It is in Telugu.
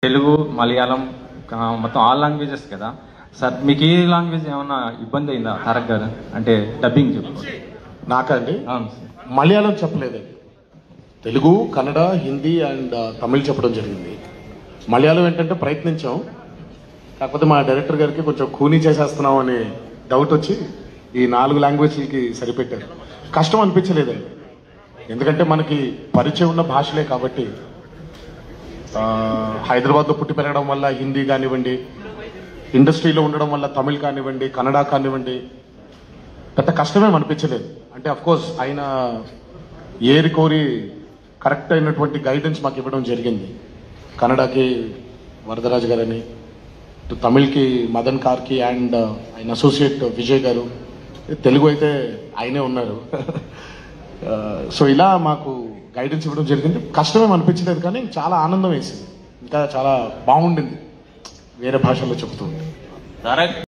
తెలుగు మలయాళం ఆ, మొత్తం ఆల్ లాంగ్వేజెస్ కదా సార్ మీకు ఏ లాంగ్వేజ్ ఏమన్నా ఇబ్బంది అయిందా తారక్ గారు అంటే డబ్బింగ్ చెప్పు నాకండి అవును సార్ మలయాళం చెప్పలేదు తెలుగు కన్నడ హిందీ అండ్ తమిళ్ చెప్పడం జరిగింది మలయాళం ఏంటంటే ప్రయత్నించాం కాకపోతే మా డైరెక్టర్ గారికి కొంచెం కూనీ చేసేస్తున్నాం అనే డౌట్ వచ్చి ఈ నాలుగు లాంగ్వేజ్లకి సరిపెట్టారు కష్టం అనిపించలేదండి ఎందుకంటే మనకి పరిచయం ఉన్న భాషలే కాబట్టి ఆ, హైదరాబాద్లో పుట్టి పెరగడం వల్ల హిందీ కానివ్వండి ఇండస్ట్రీలో ఉండడం వల్ల తమిళ్ కానివ్వండి కన్నడ కానివ్వండి పెద్ద కష్టమేం అనిపించలేదు అంటే అఫ్ కోర్స్ ఆయన ఏరి కోరి కరెక్ట్ అయినటువంటి గైడెన్స్ మాకు ఇవ్వడం జరిగింది కన్నడకి వరదరాజు గారని ఇటు తమిళ్కి మదన్ కార్కి అండ్ ఆయన అసోసియేట్ విజయ్ గారు తెలుగు అయితే ఆయనే ఉన్నారు సో ఇలా మాకు గైడెన్స్ ఇవ్వడం జరిగింది కష్టమేం అనిపించలేదు కానీ చాలా ఆనందం వేసింది ఇంకా చాలా బాగుండింది వేరే భాషల్లో చెబుతూ ఉంటే తారక్